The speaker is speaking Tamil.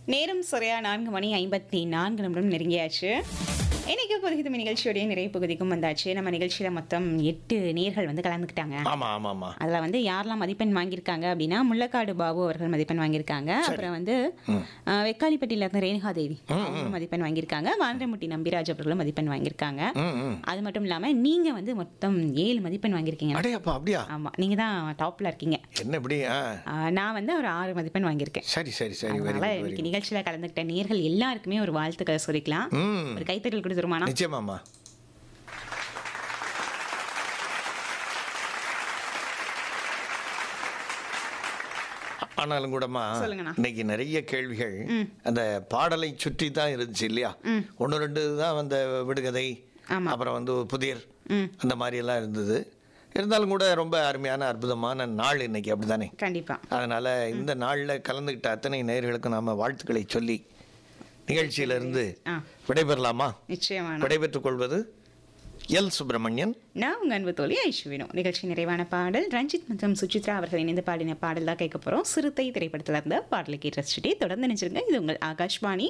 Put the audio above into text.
நேரம் சரியா நான்கு மணி ஐம்பத்தி நான்கு நிமிடம் நெருங்கியாச்சு இன்னைக்கு பொதுகிதமி நிகழ்ச்சியோடைய நிறைவு பகுதிக்கும் வந்தாச்சு நம்ம நிகழ்ச்சியில மொத்தம் எட்டு நேர்கள் வந்து கலந்துக்கிட்டாங்க ஆமா ஆமா ஆமா அதில் வந்து யாரெல்லாம் மதிப்பெண் வாங்கியிருக்காங்க அப்படின்னா முள்ளக்காடு பாபு அவர்கள் மதிப்பெண் வாங்கியிருக்காங்க அப்புறம் வந்து அஹ், வெக்காளிப்பட்டியில இருந்த ரேணுகா தேவி அவங்களும் மதிப்பெண் வாங்கியிருக்காங்க வாந்திரமுட்டி நம்பிராஜ் அவர்களும் மதிப்பெண் வாங்கியிருக்காங்க ம், ம். அது மட்டும் இல்லாம நீங்க வந்து மொத்தம் ஏழு மதிப்பெண் வாங்கியிருக்கீங்க அடையப்பா அப்படியா ஆமா நீங்க தான் டாப்ல இருக்கீங்க என்ன இப்படி ஆ அஹ், நான் வந்து ஒரு ஆறு மதிப்பெண் வாங்கியிருக்கேன் சரி சரி சரி வெரி அதனால குட் இன்னைக்கு நிகழ்ச்சியில கலந்துக்கிட்ட நேர்கள் எல்லாருக்குமே ஒரு வாழ்த்துக்களை சொல்லிக்கலாம் ம் ஒரு கைத்தட்டல் கொடுத்துருமானா நிச்சயமாம்மா ஆனாலும் கூடமா சொல்லுங்கண்ணா. இன்னைக்கு நிறைய கேள்விகள் அந்த பாடலை சுற்றி தான் இருந்துச்சு இல்லையா ஒன்று ரெண்டு தான் அந்த விடுகதை ஆமா. அப்புறம் வந்து புதிர் ம். அந்த மாதிரி எல்லாம் இருந்தது இருந்தாலும் கூட ரொம்ப அருமையான அற்புதமான நாள் இன்னைக்கு அப்படிதானே கண்டிப்பா அதனால இந்த நாளில் கலந்துக்கிட்ட அத்தனை நேயர்களுக்கும் நாம வாழ்த்துக்களை சொல்லி நிகழ்ச்சியிலிருந்து ஆ. விடைபெறலாமா நிச்சயமான விடைபெற்றுக் கொள்வது எல் சுப்பிரமணியன் நான் உங்க அன்பு தோழி ஐஸ்வினோ நிகழ்ச்சி நிறைவான பாடல் ரஞ்சித் மற்றும் சுசித்ரா அவர்கள் இணைந்து பாடின பாடல் தான் கேட்க போறோம் சிறுத்தை திரைப்படத்துல இருந்த பாடலை கேட்டு ரசிச்சுட்டே தொடர்ந்து நினைச்சிருங்க இது உங்கள் ஆகாஷ்வாணி